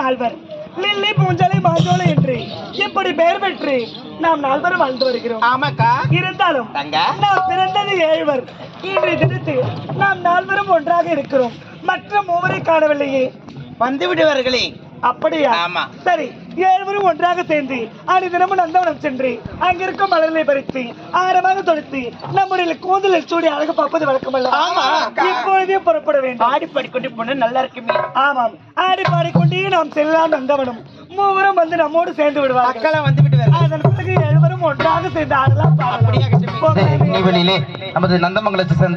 நால்வர் லில்லி பூஞ்சலை மாஞ்சோலை என்று இப்படி பெயர் பெற்று நாம் நால்வரும் வாழ்ந்து வருகிறோம் ஆமாக்கா இருந்தாலும் தங்க நாம் பிறந்தது ஏழ்வர் இன்றைய தினத்து நாம் நால்வரும் ஒன்றாக இருக்கிறோம் மற்ற மூவரை காணவில்லையே வந்து விடுவார்களே அப்படியா ஆமா. சரி ஏழ்வரும் ஒன்றாக சேர்ந்து அடி தினமும் நந்தவனம் சென்று அங்கிருக்கும் மலர்களை பறித்து ஆரமாக தொடுத்து நம்முடைய கூந்தலில் சூடி அழகு பார்ப்பது வழக்கமல்ல ஆமா. இப்பொழுதே புறப்பட வேண்டும் ஆடி படிக்கொண்டு போன நல்லா இருக்குமே ஆமாம் ஆடி பாடிக்கொண்டே நாம் செல்லலாம் நந்தவனம் மூவரும் வந்து நம்மோடு சேர்ந்து விடுவார்கள் மக்களா வந்து விடுவார்கள் அதன் பிறகு எழுவரும் ஒன்றாக சேர்ந்து ஆடலாம் பாடலாம் அப்படியாகட்டும். போகலாமே. நெய்வேலியிலே நமது நந்தமங்கலத்தை சேர்ந்த